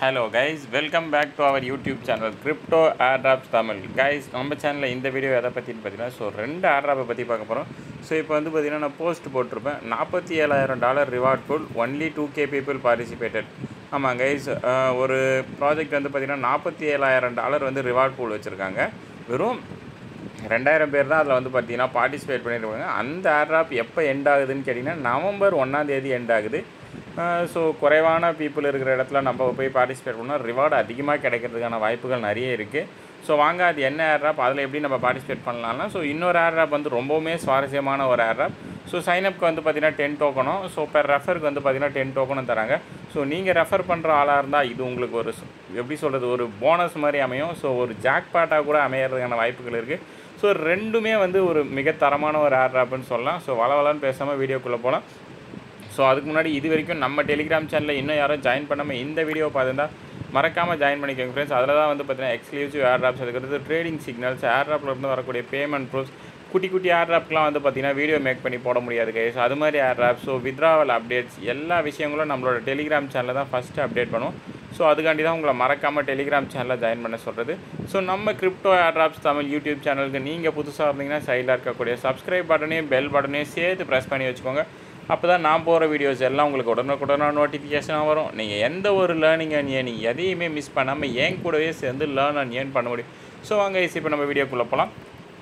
Hello guys welcome back to our YouTube channel crypto airdrops Tamil guys நம்ம சேனலில் இந்த video எதை பற்றின்னு பார்த்தீங்கன்னா ஸோ ரெண்டு ஏர்ட்ராப்பை பற்றி பார்க்க போகிறோம் ஸோ இப்போ வந்து பார்த்தீங்கன்னா நான் போஸ்ட் போட்டிருப்பேன் நாற்பத்தி ஏழாயிரம் dollar reward full only two K people participated ஆமாம் கைஸ் ஒரு ப்ராஜெக்ட் வந்து பார்த்தீங்கன்னா நாற்பத்தி ஏழாயிரம் டாலர் வந்து ரிவார்ட் பூல் வச்சுருக்காங்க வெறும் ரெண்டாயிரம் பேர் தான் அதில் வந்து பார்த்தீங்கன்னா பார்ட்டிசிபேட் பண்ணியிருக்காங்க அந்த ஏர்ட்ராப் எப்போ எண்ட் ஆகுதுன்னு கேட்டிங்கன்னா நவம்பர் ஒன்றாந்தேதி எண்ட் ஆகுது ஸோ குறைவான பீப்புள் இருக்கிற இடத்துல நம்ம போய் பார்ட்டிசிபேட் பண்ணால் ரிவார்டு அதிகமாக கிடைக்கிறதுக்கான வாய்ப்புகள் நிறைய இருக்குது ஸோ வாங்க அது என்ன ஏர்ட்ராப் அதில் எப்படி நம்ம பார்ட்டிசிபேட் பண்ணலாம்னா ஸோ இன்னொரு ஏர்ட்ராப் வந்து ரொம்பவுமே சுவாரஸ்யமான ஒரு ஏர்ட்ராப் ஸோ சைனப்க்கு வந்து பார்த்தீங்கன்னா டென் டோக்கனும் ஸோ பெர் ரெஃபருக்கு வந்து பார்த்தீங்கன்னா டென் டோக்கனும் தராங்க ஸோ நீங்கள் ரெஃபர் பண்ணுற ஆளாக இருந்தால் இது உங்களுக்கு ஒரு சு- எப்படி சொல்கிறது ஒரு போனஸ் மாதிரி அமையும் ஸோ ஒரு ஜாக்பாட்டாக கூட அமையறதுக்கான வாய்ப்புகள் இருக்குது ஸோ ரெண்டுமே வந்து ஒரு மிக தரமான ஒரு ஏர்ட்ராப்னு சொல்லலாம் ஸோ வளவலன்னு பேசாமல் வீடியோக்குள்ளே போகலாம் ஸோ அதுக்கு முன்னாடி இது வரைக்கும் நம்ம டெலிகிராம் சேனலில் இன்னும் யாரும் ஜாயின் பண்ணாமல் இந்த வீடியோ பார்த்துருந்தா மறக்காமல் ஜாயின் பண்ணிக்கோங்க ஃப்ரெண்ட்ஸ் அதில் தான் வந்து பார்த்தீங்கன்னா எக்ஸ்க்ளூசிவ் ஏர்ட்ராப்ஸ் இருக்கிறது ட்ரேடிங் சிக்னல்ஸ் ஏர்ட்ராப்பில் இருந்து வரக்கூடிய பேமெண்ட் ப்ரூஃப்ஸ் குட்டி குட்டி ஏர்ட்ராப்லாம் வந்து பார்த்தீங்கன்னா வீடியோ மேக் பண்ணி போட முடியாது கைஸ் அது மாதிரி ஏர்ட்ராப் ஸோ வித்ராவல் அப்டேட்ஸ் எல்லா விஷயங்களும் நம்மளோட டெலிகிராம் சேனலில் தான் ஃபஸ்ட்டு அப்டேட் பண்ணுவோம் ஸோ அதுக்காண்டி தான் உங்களை மறக்காமல் டெலிகிராம் சேனலில் ஜாயின் பண்ண சொல்கிறது ஸோ நம்ம கிரிப்டோ ஏர்ட்ராப்ஸ் தமிழ் யூடியூப் சேனலுக்கு நீங்கள் புதுசாக இருந்தீங்கன்னா சைடில் இருக்கக்கூடிய சப்ஸ்கிரைப் பட்டனையும் பெல் பட்டனையும் சேர்த்து ப்ரெஸ் பண்ணி வச்சுக்கோங்க அப்போ தான் நான் போகிற வீடியோஸ் எல்லாம் உங்களுக்கு உடனுக்குடனாக நோட்டிஃபிகேஷனாக வரும் நீங்கள் எந்த ஒரு லேர்னிங் அண்ட் ஏர்னிங் எதையுமே மிஸ் பண்ணாமல் என் கூடவே சேர்ந்து லேர்ன் அண்ட் ஏர்ன் பண்ண முடியும் ஸோ வாங்க இப்போ நம்ம வீடியோக்குள்ளே போகலாம்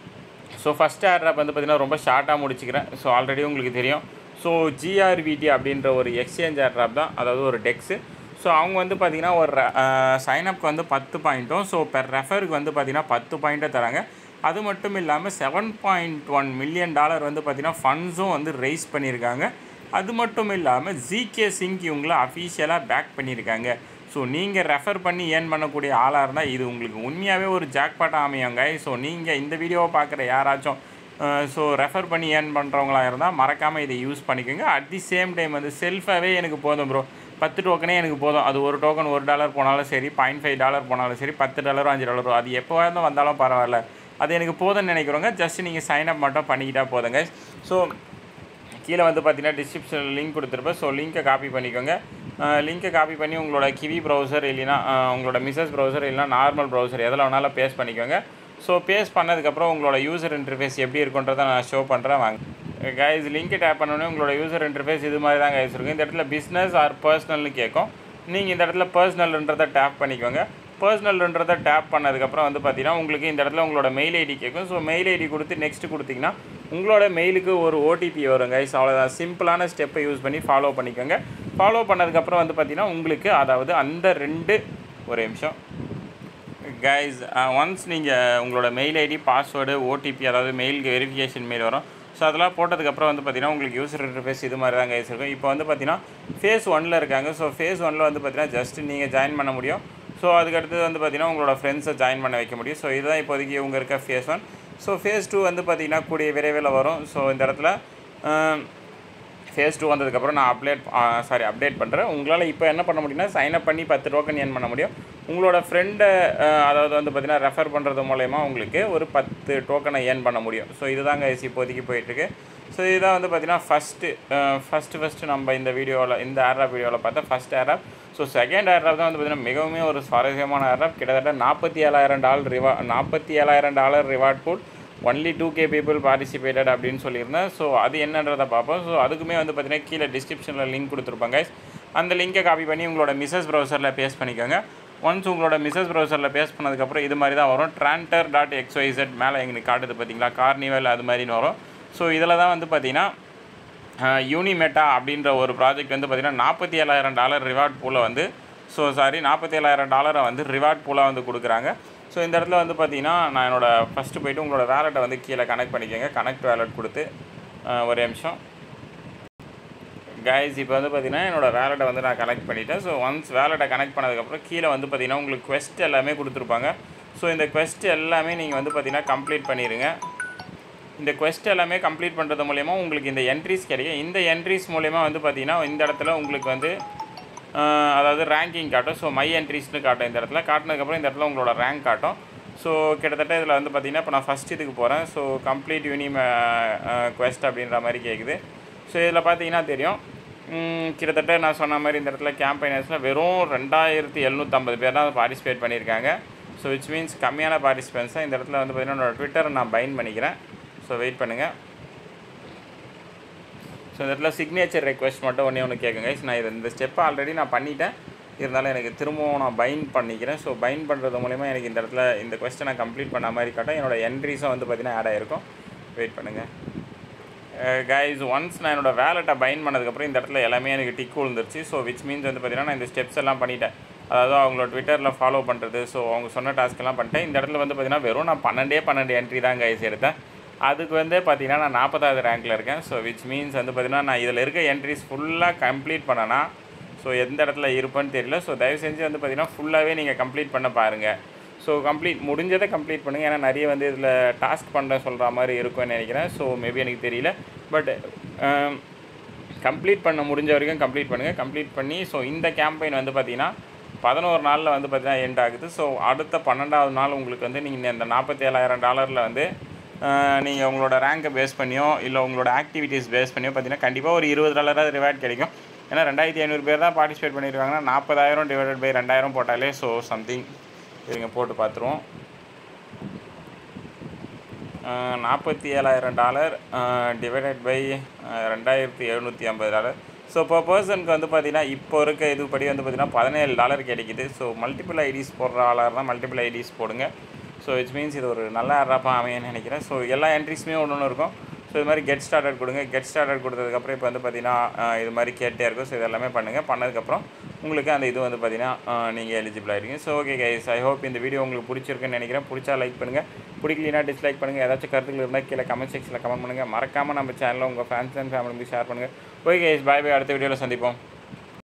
ஸோ ஃபஸ்ட் ஏர்ட்ராப் வந்து பார்த்திங்கன்னா ரொம்ப ஷார்ட்டாக முடிச்சுக்கிறேன் ஸோ ஆல்ரெடி உங்களுக்கு தெரியும் ஸோ ஜிஆர்விடி அப்படின்ற ஒரு எக்ஸ்சேஞ்ச் ஏர்ட்ராப் தான் அதாவது ஒரு டெக்ஸு ஸோ அவங்க வந்து பார்த்திங்கன்னா ஒரு சைனப்க்கு வந்து பத்து பாயிண்ட்டும் ஸோ பெர் ரெஃபருக்கு வந்து பார்த்திங்கன்னா பத்து பாயிண்ட்டை தராங்க அது மட்டும் இல்லாமல் seven point one million dollar வந்து பார்த்திங்கன்னா ஃபண்ட்ஸும் வந்து ரைஸ் பண்ணியிருக்காங்க அது மட்டும் இல்லாமல் ஜிகே சிங்க் இவங்கள அஃபீஷியலாக பேக் பண்ணியிருக்காங்க ஸோ நீங்கள் ரெஃபர் பண்ணி ஏர்ன் பண்ணக்கூடிய ஆளாக இருந்தால் இது உங்களுக்கு உண்மையாகவே ஒரு ஜாக்பாட்டாக அமையுங்க ஸோ நீங்கள் இந்த வீடியோவை பார்க்குற யாராச்சும் ஸோ ரெஃபர் பண்ணி ஏர்ன் பண்ணுறவங்களா இருந்தால் மறக்காமல் இதை யூஸ் பண்ணிக்கோங்க அட் தி சேம் டைம் வந்து செல்ஃபாகவே எனக்கு போதும் ப்ரோ பத்து டோக்கனே எனக்கு போதும் அது ஒரு டோக்கன் ஒரு டாலர் போனாலும் சரி பாயிண்ட் ஃபைவ் டாலர் போனாலும் சரி பத்து டாலரோ அஞ்சு டாலரோ அது எப்போ வேணும் வந்தாலும் பரவாயில்ல அது எனக்கு போதும்னு நினைக்கிறவங்க ஜஸ்ட் நீங்கள் சைன் அப் மட்டும் பண்ணிக்கிட்டா போதுங்க ஸோ கீழே வந்து பார்த்தீங்கன்னா டிஸ்கிரிப்ஷனில் லிங்க் கொடுத்துருப்பேன் ஸோ லிங்க்கை காப்பி பண்ணிக்கோங்க லிங்க்கை காப்பி பண்ணி உங்களோட கிவி ப்ரௌசர் இல்லைன்னா அஹ், உங்களோட மிஸ்ஸஸ் ப்ரௌசர் இல்லைனா நார்மல் ப்ரௌசர் எதில் வேணாலும் பேஸ்ட் பண்ணிக்கோங்க ஸோ பேஸ்ட் பண்ணதுக்கப்புறம் உங்களோட யூசர் இன்டர்ஃபேஸ் எப்படி இருக்குன்றதை நான் ஷோ பண்ணுறேன் வாங்க கைஸ் லிங்க்கை டேப் பண்ணோன்னே உங்களோட யூசர் இன்டர்ஃபேஸ் இது மாதிரி தான் கைஸ் இருக்கும் இந்த இடத்துல பிஸ்னஸ் ஆர் பர்சனல்னு கேட்கும் நீங்கள் இந்த இடத்துல பர்சனல்ன்றதை டேப் பண்ணிக்கோங்க பர்சனல்ன்றதை டேப் பண்ணதுக்கப்புறம் வந்து பார்த்தீங்கன்னா உங்களுக்கு இந்த இடத்துல உங்களோட மெயில் ஐடி கேட்கும் ஸோ மெயில் ஐடி கொடுத்து நெக்ஸ்ட் கொடுத்தீங்கன்னா உங்களோட மெயிலுக்கு ஒரு ஓடிபி வரும் கைஸ் அவ்வளோதான் சிம்பிளான ஸ்டெப்பை யூஸ் பண்ணி ஃபாலோ பண்ணிக்கோங்க ஃபாலோ பண்ணதுக்கப்புறம் வந்து பார்த்தீங்கன்னா உங்களுக்கு அதாவது அந்த ரெண்டு ஒரு நிமிஷம் கைஸ் ஒன்ஸ் நீங்கள் உங்களோட மெயில் ஐடி பாஸ்வேர்டு ஓடிபி அதாவது மெயிலுக்கு வெரிஃபிகேஷன் மெயில் வரும் ஸோ அதெல்லாம் போட்டதுக்கப்புறம் வந்து பார்த்தீங்கன்னா உங்களுக்கு யூசர் இன்டர்ஃபேஸ் இது மாதிரி தான் கைஸ் இருக்கும் இப்போ வந்து பார்த்தீங்கன்னா ஃபேஸ் ஒனில் இருக்காங்க ஸோ ஃபேஸ் ஒனில் வந்து பார்த்தீங்கன்னா ஜஸ்ட் நீங்கள் ஜாயின் பண்ண முடியும் ஸோ அதுக்கடுத்து வந்து பார்த்தீங்கன்னா உங்களோட ஃப்ரெண்ட்ஸை ஜாயின் பண்ண வைக்க முடியும் ஸோ இதுதான் இப்போதைக்கு இவங்க இருக்க phase one so phase two வந்து பார்த்தீங்கன்னா கூடிய விரைவில் வரும் ஸோ இந்த இடத்துல ஆம், ஃபேஸ் டூ வந்ததுக்கப்புறம் நான் அப்டேட் சாரி அப்டேட் பண்ணுறேன் உங்களால் இப்போ என்ன பண்ண முடியும்னா சைன் அப் பண்ணி பத்து டோக்கன் ஏர்ன் பண்ண முடியும் உங்களோட ஃப்ரெண்டை அதாவது வந்து பார்த்தீங்கன்னா ரெஃபர் பண்ணுறது மூலயமா உங்களுக்கு ஒரு பத்து டோக்கனை ஏர்ன் பண்ண முடியும் ஸோ இதுதாங்க இப்போதைக்கு போயிட்டுருக்கு ஸோ இதுதான் வந்து பார்த்தீங்கன்னா ஃபஸ்ட்டு ஃபஸ்ட்டு ஃபஸ்ட்டு நம்ம இந்த வீடியோவில் இந்த ஏர்ஆப் வீடியோவில் பார்த்தா first airdrop so second airdrop தான் வந்து பார்த்தீங்கன்னா மிகவும் ஒரு சுவாரஸ்யமான ஏர்ஆப் கிட்டத்தட்ட நாற்பத்தி ஏழாயிரம் டாலர் ரிவா நாற்பத்தி ஏழாயிரம் dollar reward pool only two K people participated அப்படின்னு சொல்லியிருந்தேன் ஸோ அது என்னன்றதை பார்ப்போம் ஸோ அதுக்குமே வந்து பார்த்தீங்கன்னா கீழே டிஸ்கிரிப்ஷனில் லிங்க் கொடுத்துருப்பாங்க guys. அந்த லிங்கை காப்பி பண்ணி உங்களோட மிஸ்ஸஸ் ப்ரௌசரில் பேஸ்ட் பண்ணிக்கோங்க ஒன்ஸ் உங்களோட மிஸ்ஸஸ் ப்ரௌசரில் பேஸ்ட் பண்ணதுக்கப்புறம் இது மாதிரி தான் வரும் ட்ரான்டர் டாட் எக்ஸ்ஒய்செட் மேலே எங்களுக்கு காட்டுது பார்த்தீங்களா கார்னிவல் அது மாதிரின்னு வரும் ஸோ இதில் தான் வந்து பார்த்தீங்கன்னா யூனிமெட்டா அப்படின்ற ஒரு ப்ராஜெக்ட் வந்து பார்த்திங்கன்னா நாற்பத்தி ஏழாயிரம் டாலர் ரிவார்ட் பூலை வந்து ஸோ சாரி நாற்பத்தி ஏழாயிரம் டாலரை வந்து ரிவார்ட் பூலாக வந்து கொடுக்குறாங்க ஸோ இந்த இடத்துல வந்து பார்த்தீங்கன்னா நான் என்னோட ஃபஸ்ட்டு போயிட்டு உங்களோட வேலெட்டை வந்து கீழே கனெக்ட் பண்ணிக்கோங்க கனெக்ட் வேலெட் கொடுத்து அஹ், ஒரே நிமிஷம் கைஸ் இப்போ வந்து பார்த்தீங்கன்னா என்னோட வேலெட்டை வந்து நான் கனெக்ட் பண்ணிட்டேன் ஸோ ஒன்ஸ் வேலெட்டை கனெக்ட் பண்ணதுக்கப்புறம் கீழே வந்து பார்த்தீங்கன்னா உங்களுக்கு quest எல்லாமே கொடுத்துருப்பாங்க ஸோ இந்த quest எல்லாமே நீங்கள் வந்து பார்த்தீங்கன்னா கம்ப்ளீட் பண்ணிடுங்க இந்த quest எல்லாமே கம்ப்ளீட் பண்ணுறது மூலயமா உங்களுக்கு இந்த என்ட்ரிஸ் கிடைக்கும் இந்த என்ட்ரிஸ் மூலயமா வந்து பார்த்தீங்கன்னா இந்த இடத்துல உங்களுக்கு வந்து ஆஹ், அதாவது ரேங்கிங் காட்டும் ஸோ மை என்ட்ரிஸ்னு காட்டும் இந்த இடத்துல காட்டினதுக்கப்புறம் இந்த இடத்துல உங்களோட ரேங்க் காட்டும் ஸோ கிட்டத்தட்ட இதில் வந்து பார்த்தீங்கன்னா இப்போ நான் ஃபஸ்ட் இதுக்கு போகிறேன் ஸோ கம்ப்ளீட் யூனி quest அப்படின்ற மாதிரி கேட்குது ஸோ இதில் பார்த்தீங்கன்னா தெரியும் ம், கிட்டத்தட்ட நான் சொன்ன மாதிரி இந்த இடத்துல கேம்பைனர்ஸில் வெறும் ரெண்டாயிரத்தி எழுநூற்றம்பது பேர் தான் பார்ட்டிசிபேட் பண்ணியிருக்காங்க ஸோ விச் மீன்ஸ் கம்மியான பார்ட்டிசிபென்ட்ஸ் தான் இந்த இடத்துல வந்து பார்த்தீங்கன்னா என்னோட ட்விட்டரை நான் பைன் பண்ணிக்கிறேன் ஸோ வெயிட் பண்ணுங்கள் ஸோ இந்த இடத்துல சிக்னேச்சர் ரெக்வெஸ்ட் மட்டும் ஒன்றே ஒன்று கேட்குங்க நான் இது இந்த ஸ்டெப்பை ஆல்ரெடி நான் பண்ணிட்டேன் இருந்தாலும் எனக்கு திரும்பவும் நான் பைன் பண்ணிக்கிறேன் ஸோ பைன் பண்ணுறது மூலிமா எனக்கு இந்த இடத்துல இந்த கொஸ்டினை கம்ப்ளீட் பண்ண மாதிரி காட்டும் என்னோட என்ட்ரிஸும் வந்து பார்த்தீங்கன்னா ஆட் ஆகிருக்கும் வெயிட் பண்ணுங்கள் கைஸ் ஒன்ஸ் நான் என்னோட வேலெட்டை பைன் பண்ணதுக்கப்புறம் இந்த இடத்துல எல்லாமே எனக்கு டிக் விழுந்துருச்சு ஸோ விச் மீன்ஸ் வந்து பார்த்தீங்கன்னா நான் இந்த ஸ்டெப்ஸ் எல்லாம் பண்ணிட்டேன் அதாவது அவங்களோட ட்விட்டரில் ஃபாலோ பண்ணுறது ஸோ அவங்க சொன்ன டாஸ்க் எல்லாம் பண்ணிட்டேன் இந்த இடத்துல வந்து பார்த்தீங்கன்னா வெறும் நான் பன்னெண்டே பன்னெண்டு என்ட்ரி தான் கைஸ் எடுத்தேன் அதுக்கு வந்து பார்த்தீங்கன்னா நான் நாற்பதாவது ரேங்க்கில் இருக்கேன் ஸோ விச் மீன்ஸ் வந்து பார்த்தீங்கன்னா நான் இதில் இருக்க என்ட்ரிஸ் ஃபுல்லாக கம்ப்ளீட் பண்ணனா ஸோ எந்த இடத்துல இருப்பேன்னு தெரியல ஸோ தயவு செஞ்சு வந்து பார்த்தீங்கன்னா ஃபுல்லாகவே நீங்கள் கம்ப்ளீட் பண்ண பாருங்கள் ஸோ கம்ப்ளீட் முடிஞ்சதை கம்ப்ளீட் பண்ணுங்கள் ஏன்னா நிறைய வந்து இதில் டாஸ்க் பண்ணுற சொல்கிற மாதிரி இருக்கும்னு நினைக்கிறேன் ஸோ மேபி எனக்கு தெரியல பட் கம்ப்ளீட் பண்ண முடிஞ்ச வரைக்கும் கம்ப்ளீட் பண்ணுங்கள் கம்ப்ளீட் பண்ணி ஸோ இந்த கேம்பெயின் வந்து பார்த்தீங்கன்னா பதினோரு நாளில் வந்து பார்த்தீங்கன்னா எண்ட் ஆகுது ஸோ அடுத்த பன்னெண்டாவது நாள் உங்களுக்கு வந்து நீங்கள் இந்த நாற்பத்தி ஏழாயிரம் டாலரில் வந்து நீங்கள் உங்களோட ரேங்கை பேஸ் பண்ணியோ இல்லை உங்களோட ஆக்டிவிட்டீஸ் பேஸ் பண்ணியோ பார்த்தீங்கன்னா கண்டிப்பாக ஒரு இருபது டாலராக ரிவார்ட் கிடைக்கும் ஏன்னா ரெண்டாயிரத்தி ஐநூறு பேர் தான் பார்ட்டிசிபேட் பண்ணியிருக்காங்கன்னா நாற்பதாயிரம் டிவைடட் பை ரெண்டாயிரம் போட்டாலே ஸோ சம்திங் இருங்க போட்டு பார்த்துருவோம் நாற்பத்தி ஏழாயிரம் டாலர் டிவைடட் பை ரெண்டாயிரத்தி எழுநூற்றி ஐம்பது டாலர் ஸோ இப்போ பர்சனுக்கு வந்து பார்த்தீங்கன்னா இப்போ இருக்க இதுபடி வந்து பார்த்தீங்கன்னா பதினேழு டாலர் கிடைக்குது ஸோ மல்டிபிள் ஐடிஸ் போடுற ஆளாக இருந்தால் மல்டிபிள் ஐடிஸ் போடுங்க ஸோ இட்ஸ் மீன்ஸ் இது ஒரு நல்ல ஆட்ராப்பாக அமையன்னு நினைக்கிறேன் ஸோ எல்லா என்ட்ரிஸுமே ஒன்று ஒன்று இருக்கும் ஸோ இது மாதிரி கெட் ஸ்டார்டட் கொடுங்க கெட் ஸ்டார்டட் கொடுத்ததுக்கப்புறம் இப்போ வந்து பார்த்தீங்கன்னா அஹ், இது மாதிரி கேட்டே இருக்கும் ஸோ இது எல்லாமே பண்ணுங்கள் பண்ணதுக்கப்புறம் உங்களுக்கு அந்த இது வந்து பார்த்தீங்கன்னா நீங்கள் எலிஜிபிள் ஆகிடுங்க so okay guys I hope இந்த வீடியோ உங்களுக்கு பிடிச்சிருக்குன்னு நினைக்கிறேன் பிடிச்சா லைக் பண்ணுங்கள் பிடிக்கலனா டிஸ்லைக் பண்ணுங்கள் ஏதாச்சும் கருத்துக்கள் இருந்தால் கீழே கமெண்ட் செக்ஷனில் கமெண்ட் பண்ணுங்கள் மறக்காமல் நம்ம சேனலில் உங்கள் ஃப்ரெண்ட்ஸ் அண்ட் ஃபேமிலிக்கு ஷேர் பண்ணுங்கள் ஓகே கைஸ் பாய் பாய் அடுத்த வீடியோவில் சந்திப்போம்